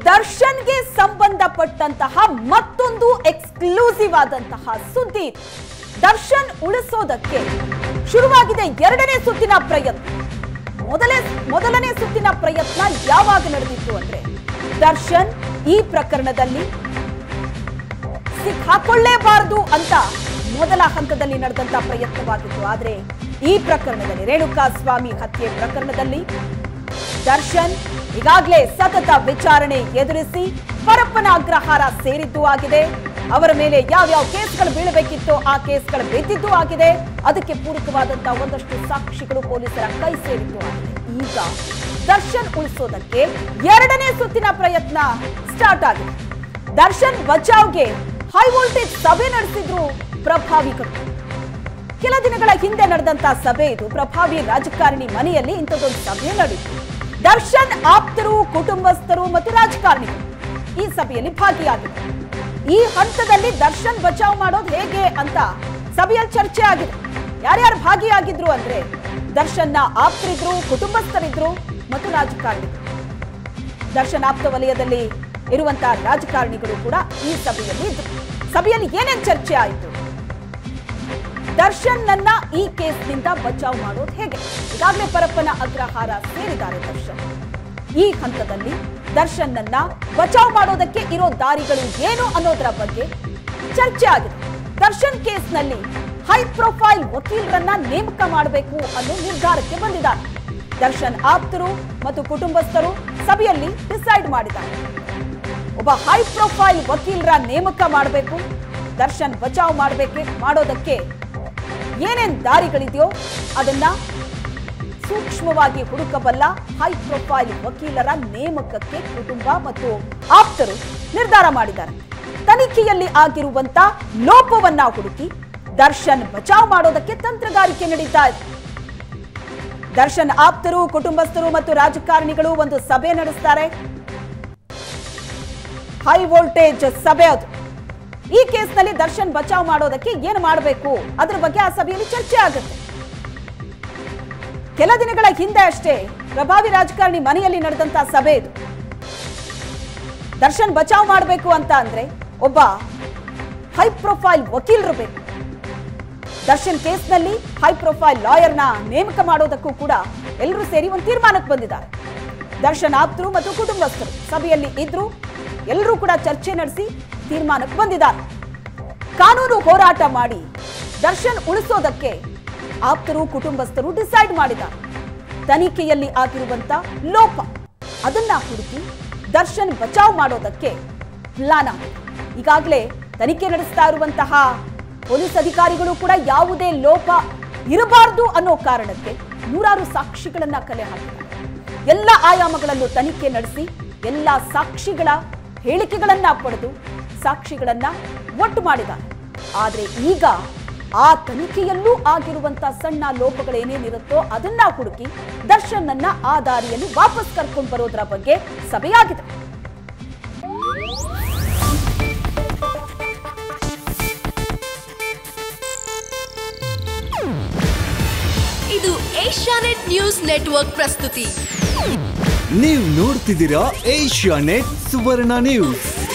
ದರ್ಶನ್ಗೆ ಸಂಬಂಧಪಟ್ಟಂತಹ ಮತ್ತೊಂದು ಎಕ್ಸ್ಕ್ಲೂಸಿವ್ ಆದಂತಹ ಸುದ್ದಿ ಇದು. ದರ್ಶನ್ ಉಳಿಸೋದಕ್ಕೆ ಶುರುವಾಗಿದೆ ಎರಡನೇ ಸುತ್ತಿನ ಪ್ರಯತ್ನ ಮೊದಲೇ ಮೊದಲನೇ ಸುತ್ತಿನ ಪ್ರಯತ್ನ ಯಾವಾಗ ನಡೆದಿತ್ತು ಅಂದ್ರೆ ದರ್ಶನ್ ಈ ಪ್ರಕರಣದಲ್ಲಿ ಸಿಕ್ಕಾಕೊಳ್ಳೇಬಾರದು ಅಂತ ಮೊದಲ ಹಂತದಲ್ಲಿ ನಡೆದಂತ ಪ್ರಯತ್ನವಾಗಿತ್ತು ಆದ್ರೆ ಈ ಪ್ರಕರಣದಲ್ಲಿ ರೇಣುಕಾ ಸ್ವಾಮಿ ಹತ್ಯೆ ಪ್ರಕರಣದಲ್ಲಿ ದರ್ಶನ್ ಈಗಾಗಲೇ ಸತತ ವಿಚಾರಣೆ ಎದುರಿಸಿ ಪರಪ್ಪನ ಅಗ್ರಹಾರ ಸೇರಿದ್ದು ಆಗಿದೆ ಅವರ ಮೇಲೆ ಯಾವ್ಯಾವ ಕೇಸ್ಗಳು ಬೀಳಬೇಕಿತ್ತೋ ಆ ಕೇಸ್ಗಳು ಬಿದ್ದಿದ್ದು ಆಗಿದೆ ಅದಕ್ಕೆ ಪೂರಕವಾದಂತಹ ಒಂದಷ್ಟು ಸಾಕ್ಷಿಗಳು ಪೊಲೀಸರ ಕೈ ಸೇರಿದ್ದು ಆಗಿದೆ ಈಗ ದರ್ಶನ್ ಉಳಿಸೋದಕ್ಕೆ ಎರಡನೇ ಸುತ್ತಿನ ಪ್ರಯತ್ನ ಸ್ಟಾರ್ಟ್ ಆಗಿದೆ ದರ್ಶನ್ ಬಚಾವ್ಗೆ ಹೈ ವೋಲ್ಟೇಜ್ ಸಭೆ ನಡೆಸಿದ್ರು ಪ್ರಭಾವಿಗಳು ಕೆಲ ದಿನಗಳ ಹಿಂದೆ ನಡೆದಂತ ಸಭೆ ಇದು ಪ್ರಭಾವಿ ರಾಜಕಾರಣಿ ಮನೆಯಲ್ಲಿ ಇಂಥದ್ದೊಂದು ಸಭೆ ನಡೆಯಿತು ದರ್ಶನ್ ಆಪ್ತರು ಕುಟುಂಬಸ್ಥರು ಮತ್ತು ರಾಜಕಾರಣಿಗಳು ಈ ಸಭೆಯಲ್ಲಿ ಭಾಗಿಯಾಗಿದ್ದರು ಈ ಹಂತದಲ್ಲಿ ದರ್ಶನ್ ಬಚಾವ್ ಮಾಡೋದು ಹೇಗೆ ಅಂತ ಸಭೆಯಲ್ಲಿ ಚರ್ಚೆ ಆಗಿದೆ ಯಾರ್ಯಾರು ಭಾಗಿಯಾಗಿದ್ರು ಅಂದ್ರೆ ದರ್ಶನ್ನ ಆಪ್ತರಿದ್ರು ಕುಟುಂಬಸ್ಥರಿದ್ರು ಮತ್ತು ರಾಜಕಾರಣಿಗಳು ದರ್ಶನ್ ಆಪ್ತ ವಲಯದಲ್ಲಿ ಇರುವಂತಹ ರಾಜಕಾರಣಿಗಳು ಕೂಡ ಈ ಸಭೆಯಲ್ಲಿ ಇದ್ರು ಸಭೆಯಲ್ಲಿ ಏನೇನ್ ಚರ್ಚೆ ಆಯಿತು ದರ್ಶನ್ ನನ್ನ ಈ ಕೇಸ್ನಿಂದ ಬಚಾವ್ ಮಾಡೋದು ಹೇಗೆ ಈಗಾಗಲೇ ಪರಪ್ಪನ ಅಗ್ರಹಾರ ಸೇರಿದ್ದಾರೆ ದರ್ಶನ್ ಈ ಹಂತದಲ್ಲಿ ದರ್ಶನ್ ನನ್ನ ಬಚಾವ್ ಮಾಡೋದಕ್ಕೆ ಇರೋ ದಾರಿಗಳು ಏನು ಅನ್ನೋದರ ಬಗ್ಗೆ ಚರ್ಚೆ ಆಗಿದೆ ದರ್ಶನ್ ಕೇಸ್ನಲ್ಲಿ ಹೈ ಪ್ರೊಫೈಲ್ ವಕೀಲರನ್ನ ನೇಮಕ ಮಾಡಬೇಕು ಅನ್ನೋ ನಿರ್ಧಾರಕ್ಕೆ ಬಂದಿದ್ದಾರೆ ದರ್ಶನ್ ಆಪ್ತರು ಮತ್ತು ಕುಟುಂಬಸ್ಥರು ಸಭೆಯಲ್ಲಿ ಡಿಸೈಡ್ ಮಾಡಿದ್ದಾರೆ ಒಬ್ಬ ಹೈ ಪ್ರೊಫೈಲ್ ವಕೀಲರ ನೇಮಕ ಮಾಡಬೇಕು ದರ್ಶನ್ ಬಚಾವ್ ಮಾಡಬೇಕೆ ಮಾಡೋದಕ್ಕೆ ಏನೇನ್ ದಾರಿಗಳಿದೆಯೋ ಅದನ್ನ ಸೂಕ್ಷ್ಮವಾಗಿ ಹುಡುಕಬಲ್ಲ ಹೈ ಪ್ರೊಫೈಲ್ ವಕೀಲರ ನೇಮಕಕ್ಕೆ ಕುಟುಂಬ ಮತ್ತು ಆಪ್ತರು ನಿರ್ಧಾರ ಮಾಡಿದ್ದಾರೆ ತನಿಖೆಯಲ್ಲಿ ಆಗಿರುವಂತ ಲೋಪವನ್ನ ಹುಡುಕಿ ದರ್ಶನ್ ಬಚಾವ್ ಮಾಡೋದಕ್ಕೆ ತಂತ್ರಗಾರಿಕೆ ನಡೀತಾ ಇದೆ ದರ್ಶನ್ ಆಪ್ತರು ಕುಟುಂಬಸ್ಥರು ಮತ್ತು ರಾಜಕಾರಣಿಗಳು ಒಂದು ಸಭೆ ನಡೆಸ್ತಾರೆ ಹೈ ವೋಲ್ಟೇಜ್ ಸಭೆ ಅದು ಈ ಕೇಸ್ನಲ್ಲಿ ದರ್ಶನ್ ಬಚಾವ್ ಮಾಡೋದಕ್ಕೆ ಏನು ಮಾಡಬೇಕು ಅದ್ರ ಬಗ್ಗೆ ಆ ಸಭೆಯಲ್ಲಿ ಚರ್ಚೆ ಆಗುತ್ತೆ ಕೆಲ ದಿನಗಳ ಹಿಂದೆ ಅಷ್ಟೇ ಪ್ರಭಾವಿ ರಾಜಕಾರಣಿ ಮನೆಯಲ್ಲಿ ನಡೆದಂತ ಸಭೆ ಇದು ದರ್ಶನ್ ಬಚಾವ್ ಮಾಡಬೇಕು ಅಂತ ಅಂದ್ರೆ ಒಬ್ಬ ಹೈ ಪ್ರೊಫೈಲ್ ವಕೀಲರು ಬೇಕು ದರ್ಶನ್ ಕೇಸ್ನಲ್ಲಿ ಹೈ ಪ್ರೊಫೈಲ್ ಲಾಯರ್ನ ನೇಮಕ ಮಾಡೋದಕ್ಕೂ ಕೂಡ ಎಲ್ಲರೂ ಸೇರಿ ಒಂದು ತೀರ್ಮಾನಕ್ಕೆ ಬಂದಿದ್ದಾರೆ ದರ್ಶನ್ ಆಪ್ತರು ಮತ್ತು ಕುಟುಂಬಸ್ಥರು ಸಭೆಯಲ್ಲಿ ಇದ್ರು ಎಲ್ಲರೂ ಕೂಡ ಚರ್ಚೆ ನಡೆಸಿ ತೀರ್ಮಾನಕ್ಕೆ ಬಂದಿದ್ದಾರೆ ಕಾನೂನು ಹೋರಾಟ ಮಾಡಿ ದರ್ಶನ್ ಉಳಿಸೋದಕ್ಕೆ ಆಪ್ತರು ಕುಟುಂಬಸ್ಥರು ಡಿಸೈಡ್ ಮಾಡಿದ್ದಾರೆ ತನಿಖೆಯಲ್ಲಿ ಆಗಿರುವಂತ ಲೋಪ ಅದನ್ನ ಹುಡುಕಿ ದರ್ಶನ್ ಬಚಾವ್ ಮಾಡೋದಕ್ಕೆ ಪ್ಲಾನ್ ಆಗಿದೆ ಈಗಾಗಲೇ ತನಿಖೆ ನಡೆಸ್ತಾ ಇರುವಂತಹ ಪೊಲೀಸ್ ಅಧಿಕಾರಿಗಳು ಕೂಡ ಯಾವುದೇ ಲೋಪ ಇರಬಾರದು ಅನ್ನೋ ಕಾರಣಕ್ಕೆ ನೂರಾರು ಸಾಕ್ಷಿಗಳನ್ನ ಕಲೆ ಹಾಕಿದ್ದಾರೆ ಎಲ್ಲ ಆಯಾಮಗಳಲ್ಲೂ ತನಿಖೆ ನಡೆಸಿ ಎಲ್ಲ ಸಾಕ್ಷಿಗಳ ಹೇಳಿಕೆಗಳನ್ನ ಪಡೆದು ಸಾಕ್ಷಿಗಳನ್ನ ಒಟ್ಟು ಮಾಡಿದ್ದಾರೆ ಆದ್ರೆ ಈಗ ಆ ತನಿಖೆಯಲ್ಲೂ ಆಗಿರುವಂತ ಸಣ್ಣ ಲೋಪಗಳೇನೇನಿರುತ್ತೋ ಅದನ್ನ ಹುಡುಕಿ ದರ್ಶನ್ನನ್ನ ಆ ದಾರಿಯಲ್ಲಿ ವಾಪಸ್ ಕರ್ಕೊಂಡು ಬರೋದ್ರ ಬಗ್ಗೆ ಸಭೆಯಾಗಿದೆ ಇದು ಏಷ್ಯಾನೆಟ್ ನ್ಯೂಸ್ ನೆಟ್ವರ್ಕ್ ಪ್ರಸ್ತುತಿ ನೀವು ನೋಡ್ತಿದ್ದೀರಾ ಏಷ್ಯಾ ನೆಟ್ ಸುವರ್ಣ ನ್ಯೂಸ್